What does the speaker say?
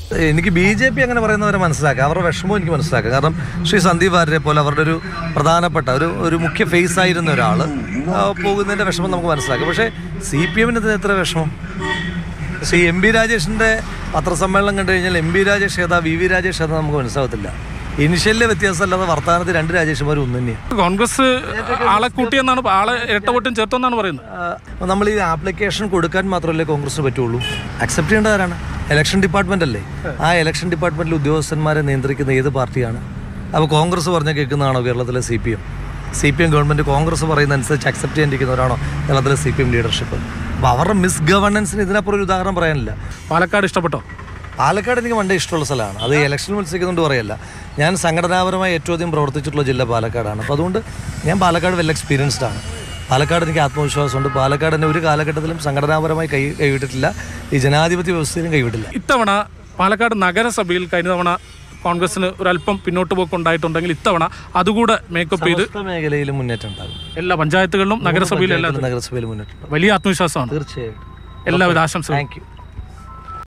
എനിക്ക് B J P അങ്ങനെ പറയുന്നവരെ മനസ്സിലാക്കാം അവരുടെ വിഷമവും എനിക്ക് മനസ്സിലാക്കാം കാരണം ശ്രീ സന്ദീപ് വാര്യരെ പോലെ അവരുടെ ഒരു പ്രധാനപ്പെട്ട ഒരു ഒരു മുഖ്യ ഫേസ് ആയിരുന്ന ഒരാൾ പോകുന്നതിൻ്റെ വിഷമം നമുക്ക് മനസ്സിലാക്കാം പക്ഷേ സി പി എമ്മിന് എത്ര വിഷമം ശ്രീ എം ബി രാജേഷിൻ്റെ പത്രസമ്മേളനം കണ്ടു കഴിഞ്ഞാൽ എം ബി രാജേഷ് ഏതാ വി വി രാജേഷ് ഏതാ നമുക്ക് മനസ്സിലാവത്തില്ല ഇനിഷ്യലിലെ വ്യത്യാസം അല്ലാതെ വർത്തമാനത്തിൽ രണ്ട് രാജേഷുമാരും ഒന്ന് തന്നെയാണ് കോൺഗ്രസ് ആളെ കൂട്ടിയെന്നാണ് പ- ആളെ ഇരട്ട വോട്ടും ചേർത്തെന്നാണ് പറയുന്നത് ആ, നമ്മൾ ഈ ആപ്ലിക്കേഷൻ കൊടുക്കാൻ മാത്രമല്ലേ കോൺഗ്രസിന് പറ്റുള്ളൂ അക്സെപ്റ്റ് ചെയ്യേണ്ട ആരാണ് ഇലക്ഷൻ ഡിപ്പാർട്ട്മെന്റ് അല്ലേ ആ ഇലക്ഷൻ ഡിപ്പാർട്ട്മെന്റിൽ ഉദ്യോഗസ്ഥന്മാരെ നിയന്ത്രിക്കുന്ന ഏത് പാർട്ടിയാണ് അപ്പോൾ കോൺഗ്രസ് പറഞ്ഞ കേൾക്കുന്നതാണോ കേരളത്തിലെ C P M C P M government Congress പറയുന്ന അനുസരിച്ച് അക്സെപ്റ്റ് ചെയ്യാനിരിക്കുന്നവരാണോ കേരളത്തിലെ സി പി എം ലീഡർഷിപ്പ് അപ്പോൾ അവരുടെ മിസ് ഗവർണൻസിന് ഇതിനപ്പുറം ഒരു ഉദാഹരണം പറയാനില്ല പാലക്കാട് ഇഷ്ടപ്പെട്ടോ പാലക്കാട് എനിക്ക് പണ്ടേ ഇഷ്ടമുള്ള സ്ഥലമാണ് അത് ഇലക്ഷൻ മത്സരിക്കുന്നുണ്ട് പറയല്ല ഞാൻ സംഘടനാപരമായി ഏറ്റവും അധികം പ്രവർത്തിച്ചിട്ടുള്ള ജില്ല പാലക്കാടാണ് അപ്പോൾ അതുകൊണ്ട് ഞാൻ പാലക്കാട് വെൽ എക്സ്പീരിയൻസ്ഡ് ആണ് പാലക്കാട് എനിക്ക് ആത്മവിശ്വാസമുണ്ട് പാലക്കാട് എന്നെ ഒരു കാലഘട്ടത്തിലും സംഘടനാപരമായി കൈ കൈവിട്ടിട്ടില്ല ഈ ജനാധിപത്യ വ്യവസ്ഥയിലും കൈവിട്ടില്ല ഇത്തവണ പാലക്കാട് നഗരസഭയിൽ കഴിഞ്ഞ തവണ കോൺഗ്രസിന് ഒരല്പം പിന്നോട്ട് പോക്ക് ഉണ്ടായിട്ടുണ്ടെങ്കിൽ ഇത്തവണ അതുകൂടെ മേക്കപ്പ് ചെയ്ത് സമസ്ത മേഖലയിലും മുന്നേറ്റം ഉണ്ടാകും എല്ലാ പഞ്ചായത്തുകളിലും നഗരസഭയിലും എല്ലാ നഗരസഭയിൽ മുന്നേറ്റം ഉണ്ടാകും വലിയ ആത്മവിശ്വാസമാണ് തീർച്ചയായിട്ടും എല്ലാവിധ ആശംസകളും താങ്ക് യു